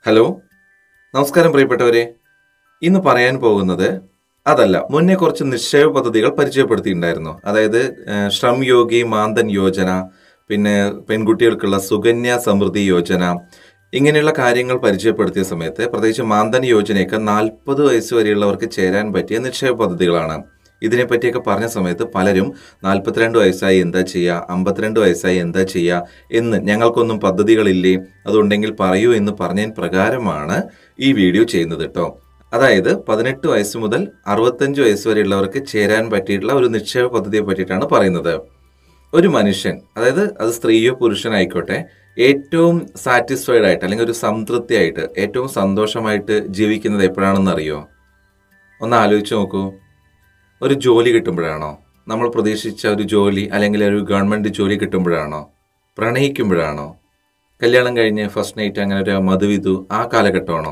hello നമസ്കാരം പ്രിയപ്പെട്ടവരെ ഇന്ന് പറയാൻ പോകുന്നത് അതല്ല മുന്നേ കുറച്ച് നിക്ഷേപ പദ്ധതികൾ പരിചയപ്പെടുത്തിയിട്ടുണ്ടായിരുന്നു അതായത് ഏഹ്, ശ്രം യോഗി മാന്തൻ യോജന പിന്നെ പെൺകുട്ടികൾക്കുള്ള സുകന്യ സമൃദ്ധി യോജന ഇങ്ങനെയുള്ള കാര്യങ്ങൾ പരിചയപ്പെടുത്തിയ സമയത്ത് പ്രത്യേകിച്ച് മാന്തൻ യോജനയൊക്കെ നാൽപ്പത് വയസ്സ് വരെയുള്ളവർക്ക് ചേരാൻ പറ്റിയ നിക്ഷേപ പദ്ധതികളാണ് ഇതിനെപ്പറ്റിയൊക്കെ പറഞ്ഞ സമയത്ത് പലരും നാൽപ്പത്തിരണ്ട് വയസ്സായി എന്താ ചെയ്യുക അമ്പത്തിരണ്ട് വയസ്സായി എന്താ ചെയ്യുക എന്ന് ഞങ്ങൾക്കൊന്നും പദ്ധതികളില്ലേ അതുണ്ടെങ്കിൽ പറയൂ എന്ന് പറഞ്ഞതിന് പ്രകാരമാണ് ഈ വീഡിയോ ചെയ്യുന്നത് കേട്ടോ അതായത് പതിനെട്ട് വയസ്സ് മുതൽ അറുപത്തഞ്ച് വയസ്സ് വരെയുള്ളവർക്ക് ചേരാൻ പറ്റിയിട്ടുള്ള ഒരു നിക്ഷേപ പദ്ധതിയെ പറ്റിയിട്ടാണ് പറയുന്നത് ഒരു മനുഷ്യൻ അതായത് അത് സ്ത്രീയോ പുരുഷനായിക്കോട്ടെ ഏറ്റവും സാറ്റിസ്ഫൈഡ് ആയിട്ട് അല്ലെങ്കിൽ ഒരു സംതൃപ്തിയായിട്ട് ഏറ്റവും സന്തോഷമായിട്ട് ജീവിക്കുന്നത് എപ്പോഴാണെന്ന് അറിയോ ഒന്ന് ആലോചിച്ച് നോക്കൂ ഒരു ജോലി കിട്ടുമ്പോഴാണോ നമ്മൾ പ്രതീക്ഷിച്ച ഒരു ജോലി അല്ലെങ്കിൽ ഒരു ഗവൺമെന്റ് ജോലി കിട്ടുമ്പോഴാണോ പ്രണയിക്കുമ്പോഴാണോ കല്യാണം കഴിഞ്ഞ് ഫസ്റ്റ് നൈറ്റ് അങ്ങനെ ഒരു മധുവിധു ആ കാലഘട്ടമാണോ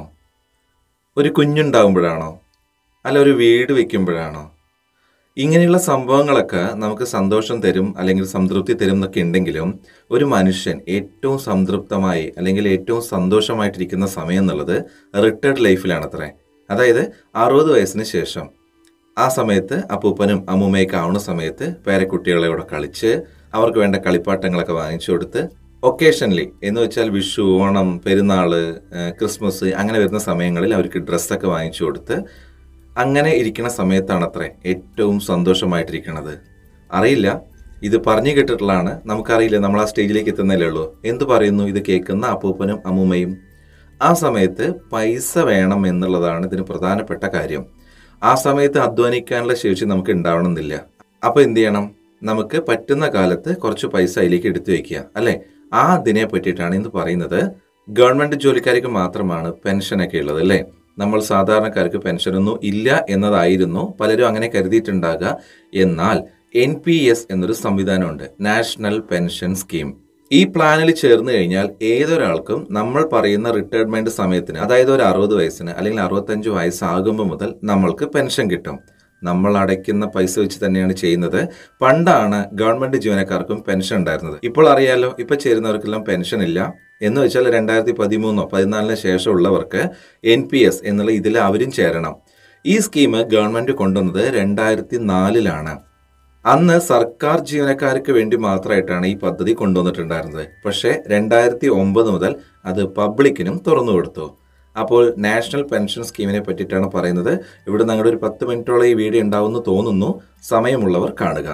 ഒരു കുഞ്ഞുണ്ടാകുമ്പോഴാണോ അല്ല ഒരു വീട് വെക്കുമ്പോഴാണോ ഇങ്ങനെയുള്ള സംഭവങ്ങളൊക്കെ നമുക്ക് സന്തോഷം തരും അല്ലെങ്കിൽ സംതൃപ്തി തരും എന്നൊക്കെ ഉണ്ടെങ്കിലും ഒരു മനുഷ്യൻ ഏറ്റവും സംതൃപ്തമായി അല്ലെങ്കിൽ ഏറ്റവും സന്തോഷമായിട്ടിരിക്കുന്ന സമയം എന്നുള്ളത് റിട്ടയർഡ് ലൈഫിലാണത്രേ അതായത് അറുപത് വയസ്സിന് ശേഷം ആ സമയത്ത് അപ്പൂപ്പനും അമ്മൂമ്മയൊക്കെ ആവുന്ന സമയത്ത് പേരക്കുട്ടികളെ കൂടെ കളിച്ച് അവർക്ക് വേണ്ട കളിപ്പാട്ടങ്ങളൊക്കെ വാങ്ങിച്ചു കൊടുത്ത് ഒക്കേഷനലി എന്ന് വെച്ചാൽ വിഷു ഓണം പെരുന്നാള് ഏഹ് ക്രിസ്മസ് അങ്ങനെ വരുന്ന സമയങ്ങളിൽ അവർക്ക് ഡ്രസ്സൊക്കെ വാങ്ങിച്ചു കൊടുത്ത് അങ്ങനെ ഇരിക്കുന്ന സമയത്താണ് അത്രേ ഏറ്റവും സന്തോഷമായിട്ടിരിക്കുന്നത് അറിയില്ല ഇത് പറഞ്ഞു കേട്ടിട്ടുള്ളതാണ് നമുക്കറിയില്ല നമ്മൾ ആ സ്റ്റേജിലേക്ക് എത്തുന്നല്ലേ ഉള്ളൂ എന്ത് പറയുന്നു ഇത് കേൾക്കുന്ന അപ്പൂപ്പനും അമ്മൂമ്മയും ആ സമയത്ത് പൈസ വേണം എന്നുള്ളതാണ് ഇതിന് പ്രധാനപ്പെട്ട കാര്യം ആ സമയത്ത് അധ്വാനിക്കാനുള്ള ശേഷി നമുക്ക് ഉണ്ടാവണമെന്നില്ല അപ്പൊ എന്ത് ചെയ്യണം നമുക്ക് പറ്റുന്ന കാലത്ത് കുറച്ച് പൈസ അതിലേക്ക് എടുത്തു വെക്കുക അല്ലെ ആ ഇതിനെ പറ്റിയിട്ടാണ് ഇന്ന് പറയുന്നത് ഗവൺമെന്റ് ജോലിക്കാർക്ക് മാത്രമാണ് പെൻഷനൊക്കെ ഉള്ളത് അല്ലേ നമ്മൾ സാധാരണക്കാർക്ക് പെൻഷനൊന്നും ഇല്ല എന്നതായിരുന്നു പലരും അങ്ങനെ കരുതിയിട്ടുണ്ടാകുക എന്നാൽ എൻ പി എസ് എന്നൊരു സംവിധാനമുണ്ട് നാഷണൽ പെൻഷൻ സ്കീം ഈ പ്ലാനിൽ ചേർന്ന് കഴിഞ്ഞാൽ ഏതൊരാൾക്കും നമ്മൾ പറയുന്ന റിട്ടയർമെന്റ് സമയത്തിന് അതായത് ഒരു അറുപത് വയസ്സിന് അല്ലെങ്കിൽ അറുപത്തഞ്ച് വയസ്സാകുമ്പോൾ മുതൽ നമ്മൾക്ക് പെൻഷൻ കിട്ടും നമ്മൾ അടയ്ക്കുന്ന പൈസ വെച്ച് തന്നെയാണ് ചെയ്യുന്നത് പണ്ടാണ് ഗവൺമെന്റ് ജീവനക്കാർക്കും പെൻഷൻ ഉണ്ടായിരുന്നത് ഇപ്പോൾ അറിയാലോ ഇപ്പൊ ചേരുന്നവർക്കെല്ലാം പെൻഷൻ ഇല്ല എന്ന് വെച്ചാൽ രണ്ടായിരത്തി പതിമൂന്നോ പതിനാലിന് ശേഷമുള്ളവർക്ക് എൻ പി എസ് എന്നുള്ള ഇതിൽ അവരും ചേരണം ഈ സ്കീം ഗവൺമെന്റ് കൊണ്ടുവന്നത് രണ്ടായിരത്തി നാലിലാണ് അന്ന് സർക്കാർ ജീവനക്കാർക്ക് വേണ്ടി മാത്രമായിട്ടാണ് ഈ പദ്ധതി കൊണ്ടുവന്നിട്ടുണ്ടായിരുന്നത് പക്ഷേ രണ്ടായിരത്തി ഒമ്പത് മുതൽ അത് പബ്ലിക്കിനും തുറന്നു കൊടുത്തു അപ്പോൾ നാഷണൽ പെൻഷൻ സ്കീമിനെ പറ്റിയിട്ടാണ് പറയുന്നത് ഇവിടെ നിങ്ങളുടെ ഒരു പത്ത് മിനിറ്റോളം ഈ വീഡിയോ ഉണ്ടാവുമെന്ന് തോന്നുന്നു സമയമുള്ളവർ കാണുക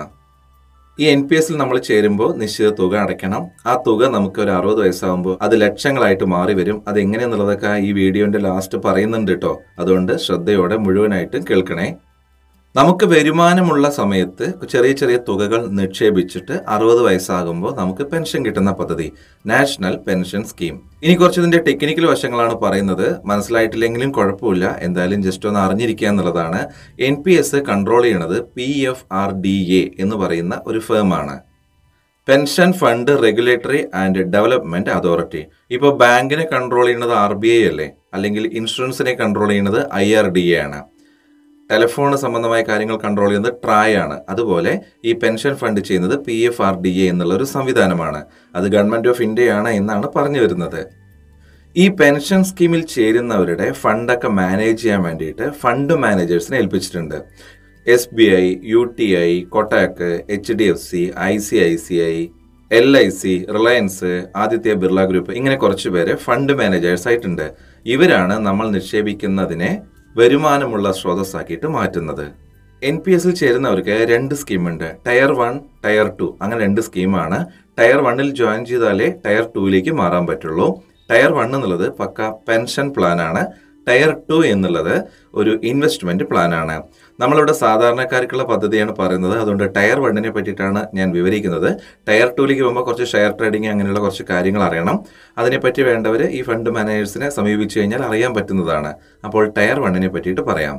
ഈ എൻ പി എസിൽ നമ്മൾ ചേരുമ്പോൾ നിശ്ചിത തുക അടയ്ക്കണം ആ തുക നമുക്ക് ഒരു അറുപത് വയസ്സാകുമ്പോൾ അത് ലക്ഷങ്ങളായിട്ട് മാറി വരും അത് എങ്ങനെയെന്നുള്ളതൊക്കെ ഈ വീഡിയോന്റെ ലാസ്റ്റ് പറയുന്നുണ്ട് കേട്ടോ അതുകൊണ്ട് ശ്രദ്ധയോടെ മുഴുവനായിട്ടും കേൾക്കണേ നമുക്ക് വരുമാനമുള്ള സമയത്ത് ചെറിയ ചെറിയ തുകകൾ നിക്ഷേപിച്ചിട്ട് അറുപത് വയസ്സാകുമ്പോൾ നമുക്ക് പെൻഷൻ കിട്ടുന്ന പദ്ധതി നാഷണൽ പെൻഷൻ സ്കീം ഇനി കുറച്ച് ഇതിന്റെ ടെക്നിക്കൽ വശങ്ങളാണ് പറയുന്നത് മനസ്സിലായിട്ടില്ലെങ്കിലും കുഴപ്പമില്ല എന്തായാലും ജസ്റ്റ് ഒന്ന് അറിഞ്ഞിരിക്കുക എന്നുള്ളതാണ് എൻ പി എസ് കൺട്രോൾ ചെയ്യണത് P F R D A എന്ന് പറയുന്ന ഒരു ഫേമാണ് pension fund regulatory and development authority ഇപ്പോൾ ബാങ്കിനെ കൺട്രോൾ ചെയ്യുന്നത് ആർ ബി ഐ അല്ലേ അല്ലെങ്കിൽ ഇൻഷുറൻസിനെ കൺട്രോൾ ചെയ്യുന്നത് ഐ ആർ ഡി എ ആണ് ടെലിഫോൺ സംബന്ധമായ കാര്യങ്ങൾ കൺട്രോൾ ചെയ്യുന്നത് ട്രായ് ആണ് അതുപോലെ ഈ പെൻഷൻ ഫണ്ട് ചെയ്യുന്നത് P F R D A എന്നുള്ള ഒരു സംവിധാനമാണ് അത് ഗവൺമെന്റ് ഓഫ് ഇന്ത്യയാണ് എന്നാണ് പറഞ്ഞു വരുന്നത് ഈ പെൻഷൻ സ്കീമിൽ ചേരുന്നവരുടെ ഫണ്ടൊക്കെ മാനേജ് ചെയ്യാൻ വേണ്ടിയിട്ട് ഫണ്ട് മാനേജേഴ്സിനെ ഏൽപ്പിച്ചിട്ടുണ്ട് S B I U T I Kotak H D F C I C I C I L I C Reliance Aditya Birla group ഇങ്ങനെ കുറച്ച് പേര് ഫണ്ട് മാനേജേഴ്സ് ആയിട്ടുണ്ട് ഇവരാണ് നമ്മൾ നിക്ഷേപിക്കുന്നതിനെ വരുമാനമുള്ള സ്രോതസ്സാക്കിയിട്ട് മാറ്റുന്നത് എൻ പി എസിൽ ചേരുന്നവർക്ക് രണ്ട് സ്കീമുണ്ട് ടയർ വൺ ടയർ ടു അങ്ങനെ രണ്ട് സ്കീമാണ് ടയർ വണ്ണിൽ ജോയിൻ ചെയ്താലേ ടയർ ടൂയിലേക്ക് മാറാൻ പറ്റുള്ളൂ ടയർ വൺ എന്നുള്ളത് പക്ക പെൻഷൻ പ്ലാനാണ് ടയർ ടു എന്നുള്ളത് ഒരു ഇൻവെസ്റ്റ്മെന്റ് പ്ലാനാണ് നമ്മളിവിടെ സാധാരണക്കാർക്കുള്ള പദ്ധതിയാണ് പറയുന്നത് അതുകൊണ്ട് ടയർ വണ്ണിനെ പറ്റിയിട്ടാണ് ഞാൻ വിവരിക്കുന്നത് ടയർ ടൂയിലേക്ക് പോകുമ്പോൾ കുറച്ച് ഷെയർ ട്രേഡിംഗ് അങ്ങനെയുള്ള കുറച്ച് കാര്യങ്ങൾ അറിയണം അതിനെപ്പറ്റി വേണ്ടവർ ഈ ഫണ്ട് മാനേജേഴ്സിനെ സമീപിച്ചു കഴിഞ്ഞാൽ അറിയാൻ പറ്റുന്നതാണ് അപ്പോൾ ടയർ വണ്ണിനെ പറ്റിയിട്ട് പറയാം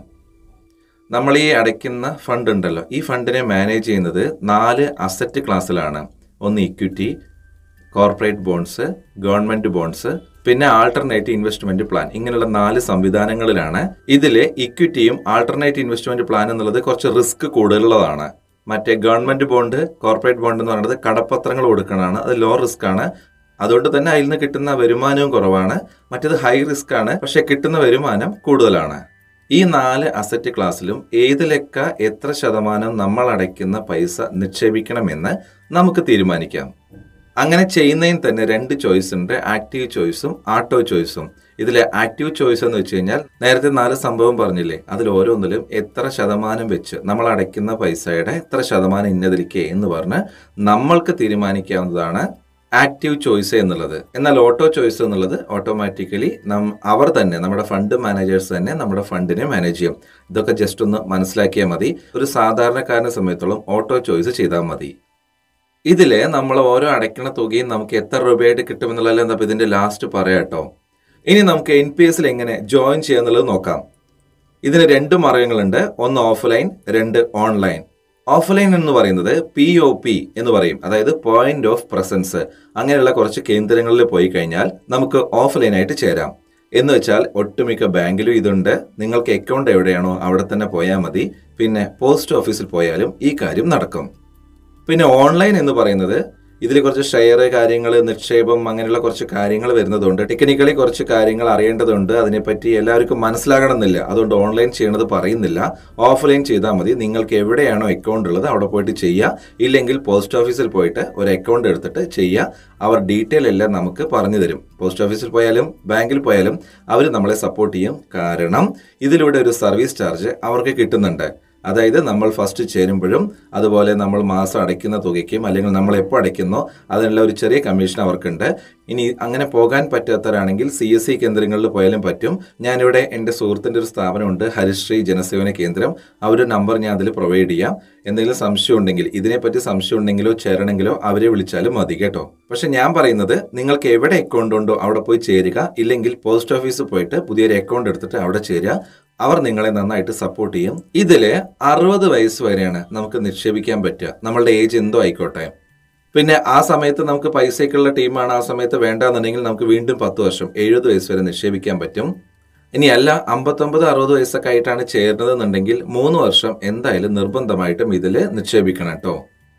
നമ്മൾ ഈ അടയ്ക്കുന്ന ഫണ്ട് ഉണ്ടല്ലോ ഈ ഫണ്ടിനെ മാനേജ് ചെയ്യുന്നത് നാല് അസറ്റ് ക്ലാസ്സിലാണ് ഒന്ന് equity corporate bonds government bonds പിന്നെ ആൾട്ടർനേറ്റ് ഇൻവെസ്റ്റ്മെന്റ് പ്ലാൻ ഇങ്ങനെയുള്ള നാല് സംവിധാനങ്ങളിലാണ് ഇതിലെ ഇക്വിറ്റിയും ആൾട്ടർനേറ്റ് ഇൻവെസ്റ്റ്മെന്റ് പ്ലാൻ എന്നുള്ളത് കുറച്ച് റിസ്ക് കൂടുതലുള്ളതാണ് മറ്റേ ഗവൺമെന്റ് ബോണ്ട് കോർപ്പറേറ്റ് ബോണ്ട് എന്ന് പറയുന്നത് കടപ്പത്രങ്ങൾ കൊടുക്കണതാണ് അത് ലോ റിസ്ക് ആണ് അതുകൊണ്ട് തന്നെ അതിൽ നിന്ന് കിട്ടുന്ന വരുമാനവും കുറവാണ് മറ്റേത് ഹൈ റിസ്ക് ആണ് പക്ഷെ കിട്ടുന്ന വരുമാനം കൂടുതലാണ് ഈ നാല് അസറ്റ് ക്ലാസ്സിലും ഏതിലൊക്ക എത്ര ശതമാനം നമ്മൾ അടയ്ക്കുന്ന പൈസ നിക്ഷേപിക്കണമെന്ന് നമുക്ക് തീരുമാനിക്കാം അങ്ങനെ ചെയ്യുന്നതിന് തന്നെ രണ്ട് ചോയ്സ് ഉണ്ട് ആക്റ്റീവ് ചോയ്സും ആട്ടോ ചോയ്സും ഇതിലെ ആക്റ്റീവ് ചോയ്സ് എന്ന് വെച്ച് കഴിഞ്ഞാൽ നേരത്തെ നാല് സംഭവം പറഞ്ഞില്ലേ അതിൽ ഓരോന്നിലും എത്ര ശതമാനം വെച്ച് നമ്മൾ അടയ്ക്കുന്ന പൈസയുടെ എത്ര ശതമാനം ഇന്നതിരിക്കേ എന്ന് പറഞ്ഞ് നമ്മൾക്ക് തീരുമാനിക്കാവുന്നതാണ് ആക്റ്റീവ് ചോയ്സ് എന്നുള്ളത് എന്നാൽ ഓട്ടോ ചോയ്സ് എന്നുള്ളത് ഓട്ടോമാറ്റിക്കലി നം അവർ തന്നെ നമ്മുടെ ഫണ്ട് മാനേജേഴ്സ് തന്നെ നമ്മുടെ ഫണ്ടിനെ മാനേജ് ചെയ്യും ഇതൊക്കെ ജസ്റ്റ് ഒന്ന് മനസ്സിലാക്കിയാൽ മതി ഒരു സാധാരണക്കാരനെ സമയത്തോളം ഓട്ടോ ചോയ്സ് ചെയ്താൽ മതി ഇതില് നമ്മൾ ഓരോ അടയ്ക്കണ തുകയും നമുക്ക് എത്ര രൂപയായിട്ട് കിട്ടുമെന്നുള്ളത് എന്താ ഇതിന്റെ ലാസ്റ്റ് പറയാട്ടോ ഇനി നമുക്ക് എൻ പി എസിൽ എങ്ങനെ ജോയിൻ ചെയ്യാന്നുള്ളത് നോക്കാം ഇതിന് രണ്ട് മാർഗങ്ങളുണ്ട് ഒന്ന് ഓഫ്ലൈൻ രണ്ട് ഓൺലൈൻ ഓഫ്ലൈൻ എന്ന് പറയുന്നത് പി ഒ പി എന്ന് പറയും അതായത് പോയിന്റ് ഓഫ് പ്രസൻസ് അങ്ങനെയുള്ള കുറച്ച് കേന്ദ്രങ്ങളിൽ പോയി കഴിഞ്ഞാൽ നമുക്ക് ഓഫ്ലൈൻ ആയിട്ട് ചേരാം എന്ന് വെച്ചാൽ ഒട്ടുമിക്ക ബാങ്കിലും ഇതുണ്ട് നിങ്ങൾക്ക് അക്കൗണ്ട് എവിടെയാണോ അവിടെ തന്നെ പോയാൽ മതി പിന്നെ പോസ്റ്റ് ഓഫീസിൽ പോയാലും ഈ കാര്യം നടക്കും പിന്നെ ഓൺലൈൻ എന്ന് പറയുന്നത് ഇതിൽ കുറച്ച് ഷെയർ കാര്യങ്ങൾ നിക്ഷേപം അങ്ങനെയുള്ള കുറച്ച് കാര്യങ്ങൾ വരുന്നതുകൊണ്ട് ടെക്നിക്കലി കുറച്ച് കാര്യങ്ങൾ അറിയേണ്ടതുണ്ട് അതിനെപ്പറ്റി എല്ലാവർക്കും മനസ്സിലാകണമെന്നില്ല അതുകൊണ്ട് ഓൺലൈൻ ചെയ്യണത് പറയുന്നില്ല ഓഫ്ലൈൻ ചെയ്താൽ മതി നിങ്ങൾക്ക് എവിടെയാണോ അക്കൗണ്ട് ഉള്ളത് അവിടെ പോയിട്ട് ചെയ്യുക ഇല്ലെങ്കിൽ പോസ്റ്റ് ഓഫീസിൽ പോയിട്ട് ഒരു അക്കൗണ്ട് എടുത്തിട്ട് ചെയ്യുക അവർ ഡീറ്റെയിൽ എല്ലാം നമുക്ക് പറഞ്ഞു തരും പോസ്റ്റ് ഓഫീസിൽ പോയാലും ബാങ്കിൽ പോയാലും അവർ നമ്മളെ സപ്പോർട്ട് ചെയ്യും കാരണം ഇതിലൂടെ ഒരു സർവീസ് ചാർജ് അവർക്ക് കിട്ടുന്നുണ്ട് അതായത് നമ്മൾ ഫസ്റ്റ് ചേരുമ്പോഴും അതുപോലെ നമ്മൾ മാസം അടയ്ക്കുന്ന തുകയ്ക്കും അല്ലെങ്കിൽ നമ്മൾ എപ്പോൾ അടയ്ക്കുന്നോ അതിനുള്ള ഒരു ചെറിയ കമ്മീഷൻ അവർക്കുണ്ട് ഇനി അങ്ങനെ പോകാൻ പറ്റാത്തവരാണെങ്കിൽ സി എസ് സി കേന്ദ്രങ്ങളിൽ പോയാലും പറ്റും ഞാനിവിടെ എൻ്റെ സുഹൃത്തിൻ്റെ ഒരു സ്ഥാപനമുണ്ട് ഹരിശ്രീ ജനസേവന കേന്ദ്രം അവരുടെ നമ്പർ ഞാൻ അതിൽ പ്രൊവൈഡ് ചെയ്യാം എന്തെങ്കിലും സംശയം ഉണ്ടെങ്കിൽ ഇതിനെപ്പറ്റി സംശയം ഉണ്ടെങ്കിലോ ചേരണമെങ്കിലോ അവരെ വിളിച്ചാലും മതി കേട്ടോ പക്ഷെ ഞാൻ പറയുന്നത് നിങ്ങൾക്ക് എവിടെ അക്കൗണ്ട് ഉണ്ടോ അവിടെ പോയി ചേരുക ഇല്ലെങ്കിൽ പോസ്റ്റ് ഓഫീസിൽ പോയിട്ട് പുതിയൊരു അക്കൗണ്ട് എടുത്തിട്ട് അവിടെ ചേരുക അവർ നിങ്ങളെ നന്നായിട്ട് സപ്പോർട്ട് ചെയ്യും ഇതില് അറുപത് വയസ്സ് വരെയാണ് നമുക്ക് നിക്ഷേപിക്കാൻ പറ്റുക നമ്മളുടെ ഏജ് എന്തോ ആയിക്കോട്ടെ പിന്നെ ആ സമയത്ത് നമുക്ക് പൈസയ്ക്കുള്ള ടീമാണ് ആ സമയത്ത് വേണ്ടാന്നുണ്ടെങ്കിൽ നമുക്ക് വീണ്ടും പത്ത് വർഷം എഴുപത് വയസ്സ് വരെ നിക്ഷേപിക്കാൻ പറ്റും ഇനി അല്ല അമ്പത്തൊമ്പത് അറുപത് വയസ്സൊക്കെ ആയിട്ടാണ് ചേരുന്നതെന്നുണ്ടെങ്കിൽ മൂന്ന് വർഷം എന്തായാലും നിർബന്ധമായിട്ടും ഇതിൽ നിക്ഷേപിക്കണം കേട്ടോ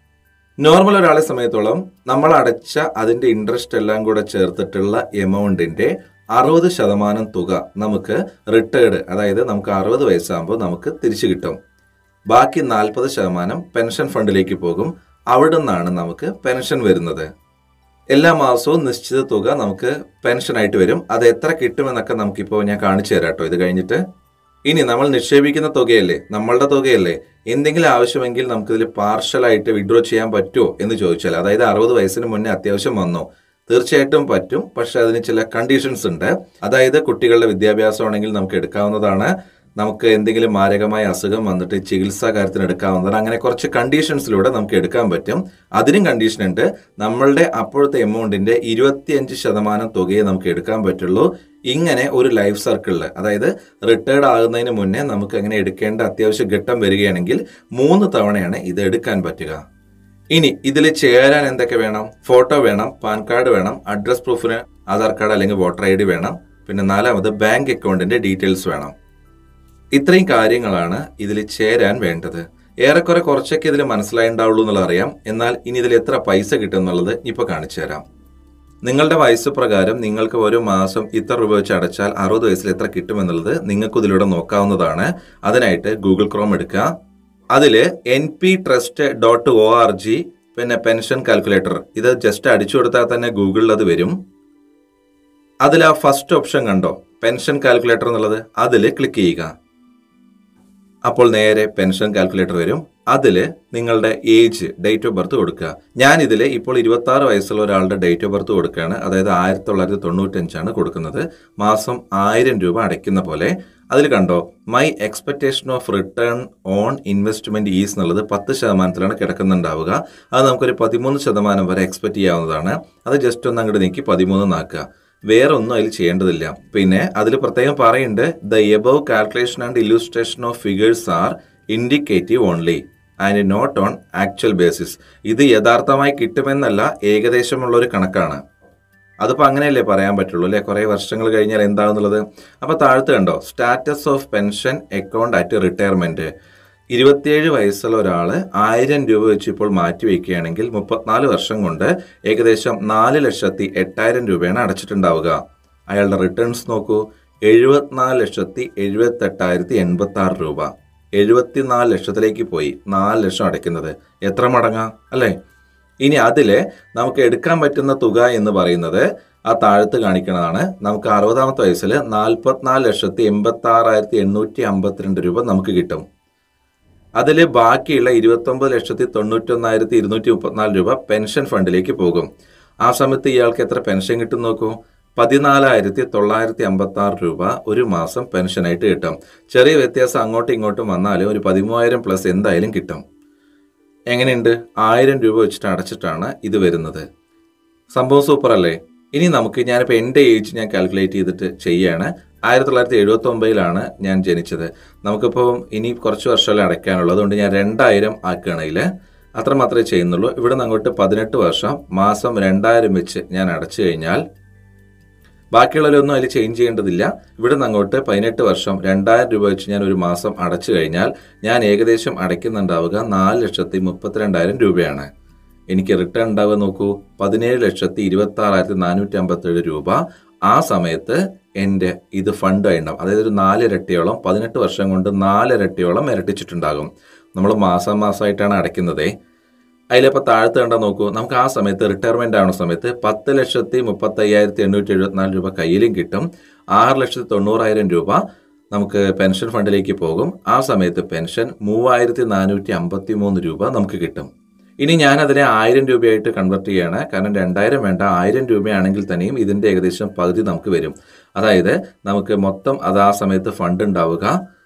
നോർമൽ ഒരാളെ സമയത്തോളം നമ്മൾ അടച്ച അതിന്റെ ഇൻട്രസ്റ്റ് എല്ലാം കൂടെ ചേർത്തിട്ടുള്ള എമൗണ്ടിന്റെ അറുപത് ശതമാനം തുക നമുക്ക് റിട്ടേർഡ് അതായത് നമുക്ക് അറുപത് വയസ്സാകുമ്പോൾ നമുക്ക് തിരിച്ചു കിട്ടും ബാക്കി നാൽപ്പത് ശതമാനം പെൻഷൻ ഫണ്ടിലേക്ക് പോകും അവിടെ നിന്നാണ് നമുക്ക് പെൻഷൻ വരുന്നത് എല്ലാ മാസവും നിശ്ചിത തുക നമുക്ക് പെൻഷനായിട്ട് വരും അത് എത്ര കിട്ടുമെന്നൊക്കെ നമുക്കിപ്പോൾ ഞാൻ കാണിച്ചു തരാം കേട്ടോ ഇത് കഴിഞ്ഞിട്ട് ഇനി നമ്മൾ നിക്ഷേപിക്കുന്ന തുകയല്ലേ നമ്മളുടെ തുകയല്ലേ എന്തെങ്കിലും ആവശ്യമെങ്കിൽ നമുക്കിതിൽ പാർഷ്യലായിട്ട് വിഡ്രോ ചെയ്യാൻ പറ്റുമോ എന്ന് ചോദിച്ചാൽ അതായത് അറുപത് വയസ്സിന് മുന്നേ അത്യാവശ്യം വന്നോ തീർച്ചയായിട്ടും പറ്റും പക്ഷെ അതിന് ചില കണ്ടീഷൻസ് ഉണ്ട് അതായത് കുട്ടികളുടെ വിദ്യാഭ്യാസമാണെങ്കിൽ നമുക്ക് എടുക്കാവുന്നതാണ് നമുക്ക് എന്തെങ്കിലും മാരകമായ അസുഖം വന്നിട്ട് ചികിത്സാ കാര്യത്തിന് എടുക്കാവുന്നതാണ് അങ്ങനെ കുറച്ച് കണ്ടീഷൻസിലൂടെ നമുക്ക് എടുക്കാൻ പറ്റും അതിനും കണ്ടീഷൻ ഉണ്ട് നമ്മളുടെ അപ്പോഴത്തെ എമൗണ്ടിന്റെ ഇരുപത്തിയഞ്ച് ശതമാനം തുകയെ നമുക്ക് എടുക്കാൻ പറ്റുള്ളൂ ഇങ്ങനെ ഒരു ലൈഫ് സർക്കിളിൽ അതായത് റിട്ടയർഡ് ആകുന്നതിന് മുന്നേ നമുക്ക് അങ്ങനെ എടുക്കേണ്ട അത്യാവശ്യ ഘട്ടം വരികയാണെങ്കിൽ മൂന്ന് തവണയാണ് ഇത് എടുക്കാൻ പറ്റുക ഇനി ഇതിൽ ചേരാൻ എന്തൊക്കെ വേണം ഫോട്ടോ വേണം പാൻ കാർഡ് വേണം അഡ്രസ് പ്രൂഫിന് ആധാർ കാർഡ് അല്ലെങ്കിൽ വോട്ടർ ഐ ഡി വേണം പിന്നെ നാലാമത് ബാങ്ക് അക്കൗണ്ടിന്റെ ഡീറ്റെയിൽസ് വേണം ഇത്രയും കാര്യങ്ങളാണ് ഇതിൽ ചേരാൻ വേണ്ടത് ഏറെക്കുറെ കുറച്ചൊക്കെ ഇതിൽ മനസ്സിലായിണ്ടാവുള്ളൂ എന്നുള്ളത് അറിയാം എന്നാൽ ഇനി ഇതിൽ എത്ര പൈസ കിട്ടും എന്നുള്ളത് ഇപ്പൊ കാണിച്ചു തരാം നിങ്ങളുടെ വയസ്സ് പ്രകാരം നിങ്ങൾക്ക് ഒരു മാസം ഇത്ര രൂപ വെച്ച് അടച്ചാൽ അറുപത് വയസ്സിൽ എത്ര കിട്ടുമെന്നുള്ളത് നിങ്ങൾക്ക് ഇതിലൂടെ നോക്കാവുന്നതാണ് അതിനായിട്ട് ഗൂഗിൾ ക്രോം എടുക്കുക അതിൽ N P trust dot O R G പിന്നെ പെൻഷൻ കാൽക്കുലേറ്റർ ഇത് ജസ്റ്റ് അടിച്ചു കൊടുത്താൽ തന്നെ ഗൂഗിളിൽ അത് വരും അതിൽ ആ ഫസ്റ്റ് ഓപ്ഷൻ കണ്ടോ പെൻഷൻ കാൽക്കുലേറ്റർ എന്നുള്ളത് അതിൽ ക്ലിക്ക് ചെയ്യുക അപ്പോൾ നേരെ പെൻഷൻ കാൽക്കുലേറ്റർ വരും അതിൽ നിങ്ങളുടെ ഏജ് ഡേറ്റ് ഓഫ് ബർത്ത് കൊടുക്കുക ഞാൻ ഇതിൽ ഇപ്പോൾ ഇരുപത്തി ആറ് വയസ്സുള്ള ഒരാളുടെ ഡേറ്റ് ഓഫ് ബർത്ത് കൊടുക്കുകയാണ് അതായത് ആയിരത്തി തൊള്ളായിരത്തി തൊണ്ണൂറ്റഞ്ചാണ് കൊടുക്കുന്നത് മാസം ആയിരം രൂപ അടയ്ക്കുന്ന പോലെ അതിൽ കണ്ടോ my expectation of return on investment is എന്നുള്ളത് പത്ത് ശതമാനത്തിലാണ് കിടക്കുന്നുണ്ടാവുക അത് നമുക്കൊരു പതിമൂന്ന് ശതമാനം വരെ എക്സ്പെക്ട് ചെയ്യാവുന്നതാണ് അത് ജസ്റ്റ് ഒന്ന് അങ്ങോട്ട് നീക്കി പതിമൂന്ന് നാക്കുക വേറെ ഒന്നും അതിൽ ചെയ്യേണ്ടതില്ല പിന്നെ അതിൽ പ്രത്യേകം പറയുന്നുണ്ട് the above calculation and illustration of figures are indicative only and not on actual basis ഇത് യഥാർത്ഥമായി കിട്ടുമെന്നല്ല ഏകദേശമുള്ള ഒരു കണക്കാണ് അതിപ്പോൾ അങ്ങനെയല്ലേ പറയാൻ പറ്റുള്ളൂ അല്ലേ കുറേ വർഷങ്ങൾ കഴിഞ്ഞാൽ എന്താണെന്നുള്ളത് അപ്പോൾ താഴത്ത് കണ്ടോ status of pension account at retirement ഇരുപത്തിയേഴ് വയസ്സുള്ള ഒരാൾ ആയിരം രൂപ വെച്ച് ഇപ്പോൾ മാറ്റി വയ്ക്കുകയാണെങ്കിൽ മുപ്പത്തിനാല് വർഷം കൊണ്ട് ഏകദേശം നാല് ലക്ഷത്തി എട്ടായിരം രൂപയാണ് അടച്ചിട്ടുണ്ടാവുക അയാളുടെ റിട്ടേൺസ് നോക്കൂ എഴുപത്തിനാല് ലക്ഷത്തി എഴുപത്തെട്ടായിരത്തി എൺപത്തി ആറ് രൂപ എഴുപത്തിനാല് ലക്ഷത്തിലേക്ക് പോയി നാല് ലക്ഷം അടയ്ക്കുന്നത് എത്ര മടങ്ങാ അല്ലേ ഇനി അതില് നമുക്ക് എടുക്കാൻ പറ്റുന്ന തുക എന്ന് പറയുന്നത് ആ താഴത്ത് കാണിക്കുന്നതാണ് നമുക്ക് അറുപതാമത്തെ വയസ്സിൽ നാൽപ്പത്തിനാല് ലക്ഷത്തി എൺപത്തി ആറായിരത്തി എണ്ണൂറ്റി അമ്പത്തിരണ്ട് രൂപ നമുക്ക് കിട്ടും അതിൽ ബാക്കിയുള്ള ഇരുപത്തൊമ്പത് ലക്ഷത്തി തൊണ്ണൂറ്റൊന്നായിരത്തി ഇരുന്നൂറ്റി മുപ്പത്തിനാല് രൂപ പെൻഷൻ ഫണ്ടിലേക്ക് പോകും ആ സമയത്ത് ഇയാൾക്ക് എത്ര പെൻഷൻ കിട്ടും നോക്കൂ പതിനാലായിരത്തി തൊള്ളായിരത്തി അമ്പത്തി ആറ് രൂപ ഒരു മാസം പെൻഷനായിട്ട് കിട്ടും ചെറിയ വ്യത്യാസം അങ്ങോട്ടും ഇങ്ങോട്ടും വന്നാലും ഒരു പതിമൂവായിരം പ്ലസ് എന്തായാലും കിട്ടും എങ്ങനെയുണ്ട് ആയിരം രൂപ വെച്ചിട്ട് അടച്ചിട്ടാണ് ഇത് വരുന്നത് സംഭവം സൂപ്പർ അല്ലേ ഇനി നമുക്ക് ഞാനിപ്പോൾ എൻ്റെ ഏജ് ഞാൻ കാൽക്കുലേറ്റ് ചെയ്തിട്ട് ചെയ്യാണ് ആയിരത്തി തൊള്ളായിരത്തി എഴുപത്തി ഒമ്പതിലാണ് ഞാൻ ജനിച്ചത് നമുക്കിപ്പോൾ ഇനി കുറച്ച് വർഷമല്ലേ അടയ്ക്കാനുള്ളൂ അതുകൊണ്ട് ഞാൻ രണ്ടായിരം ആക്കുകയാണെങ്കിൽ അത്ര മാത്രമേ ചെയ്യുന്നുള്ളൂ ഇവിടെ നിന്ന് അങ്ങോട്ട് പതിനെട്ട് വർഷം മാസം രണ്ടായിരം വെച്ച് ഞാൻ അടച്ചു കഴിഞ്ഞാൽ ബാക്കിയുള്ളവരൊന്നും അതിൽ ചേഞ്ച് ചെയ്യേണ്ടതില്ല ഇവിടെ നിന്ന് അങ്ങോട്ട് പതിനെട്ട് വർഷം രണ്ടായിരം രൂപ വെച്ച് ഞാൻ ഒരു മാസം അടച്ചു കഴിഞ്ഞാൽ ഞാൻ ഏകദേശം അടയ്ക്കുന്നുണ്ടാവുക നാല് ലക്ഷത്തി മുപ്പത്തിരണ്ടായിരം രൂപയാണ് എനിക്ക് റിട്ടേൺ ഉണ്ടാവുക നോക്കൂ പതിനേഴ് ലക്ഷത്തി ഇരുപത്തി ആറായിരത്തി നാനൂറ്റി അമ്പത്തേഴ് രൂപ ആ സമയത്ത് എൻ്റെ ഇത് ഫണ്ട് ഉണ്ടാവും അതായത് ഒരു നാലിരട്ടിയോളം പതിനെട്ട് വർഷം കൊണ്ട് നാലിരട്ടിയോളം ഇരട്ടിച്ചിട്ടുണ്ടാകും നമ്മൾ മാസം മാസമായിട്ടാണ് അടയ്ക്കുന്നതേ അതിലിപ്പോൾ താഴത്ത് കണ്ടാൽ നോക്കൂ നമുക്ക് ആ സമയത്ത് റിട്ടയർമെന്റ് ആവുന്ന സമയത്ത് പത്ത് ലക്ഷത്തി മുപ്പത്തി അയ്യായിരത്തി എണ്ണൂറ്റി എഴുപത്തിനാല് രൂപ കയ്യിലും കിട്ടും ആറ് ലക്ഷത്തി തൊണ്ണൂറായിരം രൂപ നമുക്ക് പെൻഷൻ ഫണ്ടിലേക്ക് പോകും ആ സമയത്ത് പെൻഷൻ മൂവായിരത്തി നാനൂറ്റി അമ്പത്തി മൂന്ന് രൂപ നമുക്ക് കിട്ടും ഇനി ഞാൻ അതിനെ ആയിരം രൂപയായിട്ട് കൺവെർട്ട് ചെയ്യാണ് കാരണം രണ്ടായിരം വേണ്ട ആയിരം രൂപയാണെങ്കിൽ തന്നെയും ഇതിന്റെ ഏകദേശം പകുതി നമുക്ക് വരും അതായത് നമുക്ക് മൊത്തം അത് ആ സമയത്ത് ഫണ്ട് ഉണ്ടാവുക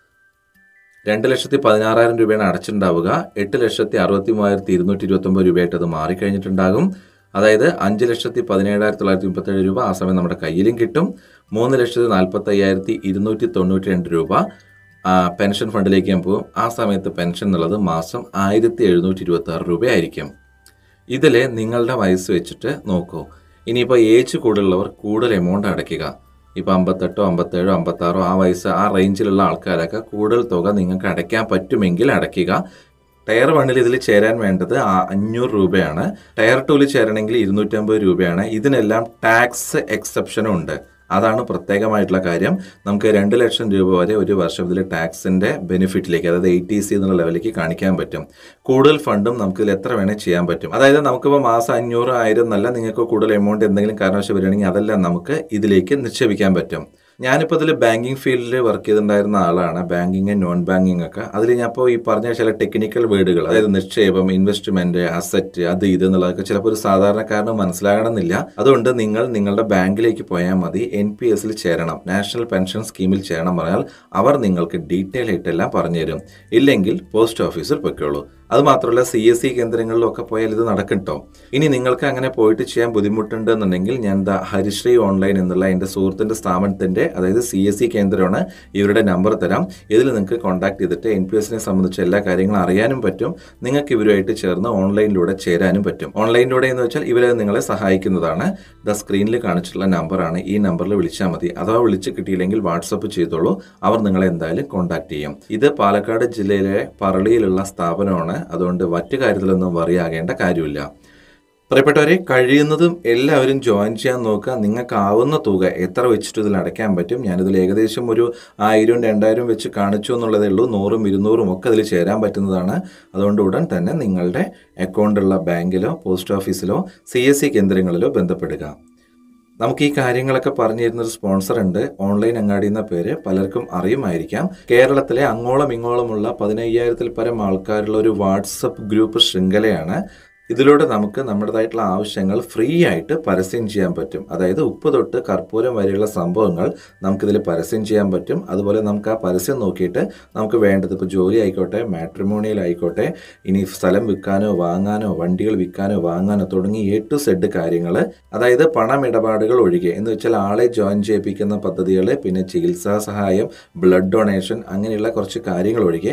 രണ്ട് ലക്ഷത്തി പതിനാറായിരം രൂപയാണ് അടച്ചിട്ടുണ്ടാവുക എട്ട് ലക്ഷത്തി അറുപത്തി മൂവായിരത്തി ഇരുന്നൂറ്റി ഇരുപത്തി ഒമ്പത് രൂപയായിട്ട് അത് മാറിക്കഴിഞ്ഞിട്ടുണ്ടാകും അതായത് അഞ്ച് ലക്ഷത്തി പതിനേഴായിരത്തി തൊള്ളായിരത്തി മുപ്പത്തേഴ് രൂപ ആ സമയം നമ്മുടെ കയ്യിലും കിട്ടും മൂന്ന് ലക്ഷത്തി നാൽപ്പത്തി അയ്യായിരത്തി ഇരുന്നൂറ്റി തൊണ്ണൂറ്റി രണ്ട് രൂപ ആ, പെൻഷൻ ഫണ്ടിലേക്ക് ഞാൻ പോകും ആ സമയത്ത് പെൻഷൻ എന്നുള്ളത് മാസം ആയിരത്തി എഴുന്നൂറ്റി ഇരുപത്തി ആറ് രൂപയായിരിക്കും ഇതിൽ നിങ്ങളുടെ വയസ്സ് വെച്ചിട്ട് നോക്കൂ ഇനിയിപ്പോൾ ഏജ് കൂടുതലുള്ളവർ കൂടുതൽ എമൗണ്ട് അടയ്ക്കുക ഇപ്പോൾ അമ്പത്തെട്ടോ അമ്പത്തേഴോ അമ്പത്താറോ ആ വയസ്സ് ആ റേഞ്ചിലുള്ള ആൾക്കാരൊക്കെ കൂടുതൽ തുക നിങ്ങൾക്ക് അടയ്ക്കാൻ പറ്റുമെങ്കിൽ അടയ്ക്കുക ടയർ വണ്ണിൽ ഇതിൽ ചേരാൻ വേണ്ടത് ആ- അഞ്ഞൂറ് രൂപയാണ് ടയർ ടൂവിൽ ചേരണമെങ്കിൽ ഇരുന്നൂറ്റമ്പത് രൂപയാണ് ഇതിനെല്ലാം ടാക്സ് എക്സെപ്ഷനും ഉണ്ട് അതാണ് പ്രത്യേകമായിട്ടുള്ള കാര്യം നമുക്ക് രണ്ട് ലക്ഷം രൂപ വരെ ഒരു വർഷം ഇതിൽ ടാക്സിന്റെ ബെനിഫിറ്റിലേക്ക് അതായത് എ ടി സി എന്നുള്ള ലെവലിലേക്ക് കാണിക്കാൻ പറ്റും കൂടുതൽ ഫണ്ടും നമുക്ക് ഇതിൽ എത്ര വേണേൽ ചെയ്യാൻ പറ്റും അതായത് നമുക്കിപ്പോൾ മാസം അഞ്ഞൂറ് ആയിരം എന്നല്ല നിങ്ങൾക്ക് കൂടുതൽ എമൗണ്ട് എന്തെങ്കിലും കാരണവശാൽ വരികയാണെങ്കിൽ അതെല്ലാം നമുക്ക് ഇതിലേക്ക് നിക്ഷേപിക്കാൻ പറ്റും ഞാനിപ്പോൾ ഇതിൽ ബാങ്കിങ് ഫീൽഡിൽ വർക്ക് ചെയ്തിട്ടുണ്ടായിരുന്ന ആളാണ് ബാങ്കിങ് നോൺ ബാങ്കിങ് ഒക്കെ അതിൽ ഞാൻ ഇപ്പോൾ ഈ പറഞ്ഞ ചില ടെക്നിക്കൽ വേർഡുകൾ അതായത് നിക്ഷേപം ഇൻവെസ്റ്റ്മെന്റ് അസറ്റ് അത് ഇത് എന്നുള്ളതൊക്കെ ചിലപ്പോൾ ഒരു സാധാരണക്കാരന് മനസ്സിലാകണമെന്നില്ല അതുകൊണ്ട് നിങ്ങൾ നിങ്ങളുടെ ബാങ്കിലേക്ക് പോയാൽ മതി എൻ പി എസിൽ ചേരണം നാഷണൽ പെൻഷൻ സ്കീമിൽ ചേരണം പറഞ്ഞാൽ അവർ നിങ്ങൾക്ക് ഡീറ്റെയിൽ ആയിട്ടെല്ലാം പറഞ്ഞു തരും ഇല്ലെങ്കിൽ പോസ്റ്റ് ഓഫീസിൽ പൊയ്ക്കോളൂ അത് മാത്രമല്ല സി എസ് സി കേന്ദ്രങ്ങളിലൊക്കെ പോയാൽ ഇത് നടക്കും ട്ടോ ഇനി നിങ്ങൾക്ക് അങ്ങനെ പോയിട്ട് ചെയ്യാൻ ബുദ്ധിമുട്ടുണ്ട് എന്നുണ്ടെങ്കിൽ ഞാൻ ദാ ഹരിശ്രീ ഓൺലൈൻ എന്നുള്ള എൻ്റെ സുഹൃത്തിൻ്റെ സ്ഥാപനത്തിൻ്റെ അതായത് സി എസ് സി കേന്ദ്രമാണ് ഇവരുടെ നമ്പർ തരാം ഇതിൽ നിങ്ങൾക്ക് കോൺടാക്ട് ചെയ്തിട്ട് എൻ പി എസിനെ സംബന്ധിച്ച എല്ലാ കാര്യങ്ങളും അറിയാനും പറ്റും നിങ്ങൾക്ക് ഇവരുമായിട്ട് ചേർന്ന് ഓൺലൈനിലൂടെ ചേരാനും പറ്റും ഓൺലൈനിലൂടെ എന്ന് വെച്ചാൽ ഇവരെ നിങ്ങളെ സഹായിക്കുന്നതാണ് ദ സ്ക്രീനിൽ കാണിച്ചിട്ടുള്ള നമ്പറാണ് ഈ നമ്പറിൽ വിളിച്ചാൽ മതി അഥവാ വിളിച്ച് കിട്ടിയില്ലെങ്കിൽ വാട്സപ്പ് ചെയ്തോളൂ അവർ നിങ്ങളെ എന്തായാലും കോൺടാക്ട് ചെയ്യും ഇത് പാലക്കാട് ജില്ലയിലെ പറളിയിലുള്ള സ്ഥാപനമാണ് അതുകൊണ്ട് മറ്റു കാര്യത്തിലൊന്നും വറിയാകേണ്ട കാര്യമില്ല പ്രിയപ്പെട്ടവരെ കഴിയുന്നതും എല്ലാവരും ജോയിൻ ചെയ്യാൻ നോക്കുക നിങ്ങൾക്ക് ആവുന്ന തുക എത്ര വെച്ചിട്ട് ഇതിൽ അടയ്ക്കാൻ പറ്റും ഞാനിതിൽ ഏകദേശം ഒരു ആയിരം രണ്ടായിരം വെച്ച് കാണിച്ചു എന്നുള്ളതേ ഉള്ളൂ നൂറും ഇരുന്നൂറും ഒക്കെ ഇതിൽ ചേരാൻ പറ്റുന്നതാണ് അതുകൊണ്ട് ഉടൻ തന്നെ നിങ്ങളുടെ അക്കൗണ്ടുള്ള ബാങ്കിലോ പോസ്റ്റ് ഓഫീസിലോ സി എസ് സി കേന്ദ്രങ്ങളിലോ ബന്ധപ്പെടുക നമുക്ക് ഈ കാര്യങ്ങളൊക്കെ പറഞ്ഞു തരുന്ന ഒരു സ്പോൺസർ ഉണ്ട് ഓൺലൈൻ അങ്ങാടി എന്ന പേര് പലർക്കും അറിയുമായിരിക്കാം കേരളത്തിലെ അങ്ങോളം ഇങ്ങോളമുള്ള പതിനയ്യായിരത്തിൽ പരം ആൾക്കാരുള്ള ഒരു വാട്സപ്പ് ഗ്രൂപ്പ് ശൃംഖലയാണ് ഇതിലൂടെ നമുക്ക് നമ്മുടേതായിട്ടുള്ള ആവശ്യങ്ങൾ ഫ്രീ ആയിട്ട് പരസ്യം ചെയ്യാൻ പറ്റും അതായത് ഉപ്പ് തൊട്ട് കർപ്പൂരം വരെയുള്ള സംഭവങ്ങൾ നമുക്കിതിൽ പരസ്യം ചെയ്യാൻ പറ്റും അതുപോലെ നമുക്ക് ആ പരസ്യം നോക്കിയിട്ട് നമുക്ക് വേണ്ടത് ഇപ്പോൾ ജോലി ആയിക്കോട്ടെ മാട്രിമോണിയൽ ആയിക്കോട്ടെ ഇനി സ്ഥലം വിൽക്കാനോ വാങ്ങാനോ വണ്ടികൾ വിൽക്കാനോ വാങ്ങാനോ തുടങ്ങി എ ടു സെഡ് കാര്യങ്ങൾ അതായത് പണമിടപാടുകൾ ഒഴികെ എന്ന് വെച്ചാൽ ആളെ ജോയിൻ ചെയ്യിപ്പിക്കുന്ന പദ്ധതികൾ പിന്നെ ചികിത്സാ സഹായം ബ്ലഡ് ഡൊണേഷൻ അങ്ങനെയുള്ള കുറച്ച് കാര്യങ്ങൾ ഒഴികെ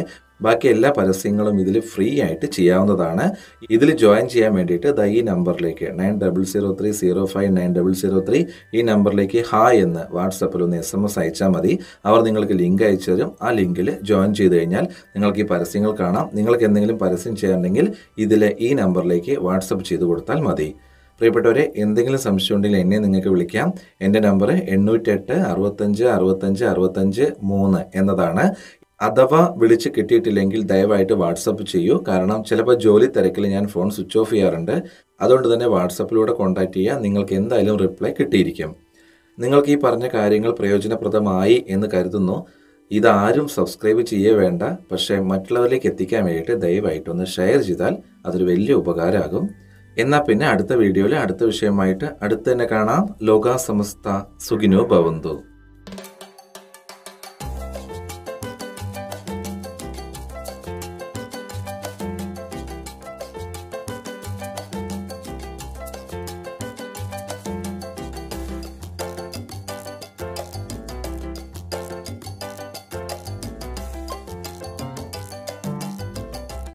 ബാക്കി എല്ലാ പരസ്യങ്ങളും ഇതിൽ ഫ്രീ ആയിട്ട് ചെയ്യാവുന്നതാണ് ഇതിൽ ജോയിൻ ചെയ്യാൻ വേണ്ടിയിട്ട് ദാ ഈ നമ്പറിലേക്ക് nine double zero three zero five nine double zero three ഈ നമ്പറിലേക്ക് ഹായ് എന്ന് വാട്സപ്പിൽ ഒന്ന് എസ് എം എസ് അയച്ചാൽ മതി അവർ നിങ്ങൾക്ക് ലിങ്ക് അയച്ചു തരും ആ ലിങ്കിൽ ജോയിൻ ചെയ്ത് കഴിഞ്ഞാൽ നിങ്ങൾക്ക് ഈ പരസ്യങ്ങൾ കാണാം നിങ്ങൾക്ക് എന്തെങ്കിലും പരസ്യം ചെയ്യാനുണ്ടെങ്കിൽ ഇതിലെ ഈ നമ്പറിലേക്ക് വാട്സപ്പ് ചെയ്ത് കൊടുത്താൽ മതി പ്രിയപ്പെട്ടവരെ എന്തെങ്കിലും സംശയം ഉണ്ടെങ്കിൽ എന്നെ നിങ്ങൾക്ക് വിളിക്കാം എൻ്റെ നമ്പർ എണ്ണൂറ്റെട്ട് അറുപത്തഞ്ച് അറുപത്തഞ്ച് അറുപത്തഞ്ച് മൂന്ന് എന്നതാണ് അഥവാ വിളിച്ച് കിട്ടിയിട്ടില്ലെങ്കിൽ ദയവായിട്ട് വാട്സപ്പ് ചെയ്യൂ കാരണം ചിലപ്പോൾ ജോലി തിരക്കിൽ ഞാൻ ഫോൺ സ്വിച്ച് ഓഫ് ചെയ്യാറുണ്ട് അതുകൊണ്ട് തന്നെ വാട്സപ്പിലൂടെ കോൺടാക്ട് ചെയ്യുക നിങ്ങൾക്ക് എന്തായാലും റിപ്ലൈ കിട്ടിയിരിക്കും നിങ്ങൾക്ക് ഈ പറഞ്ഞ കാര്യങ്ങൾ പ്രയോജനപ്രദമായി എന്ന് കരുതുന്നു ഇതാരും സബ്സ്ക്രൈബ് ചെയ്യേ വേണ്ട പക്ഷേ മറ്റുള്ളവരിലേക്ക് എത്തിക്കാൻ വേണ്ടിയിട്ട് ദയവായിട്ടൊന്ന് ഷെയർ ചെയ്താൽ അതൊരു വലിയ ഉപകാരമാകും എന്നാൽ പിന്നെ അടുത്ത വീഡിയോയിൽ അടുത്ത വിഷയമായിട്ട് അടുത്ത് തന്നെ കാണാം ലോകാ സമസ്ത സുഖിനോ ഭവന്തു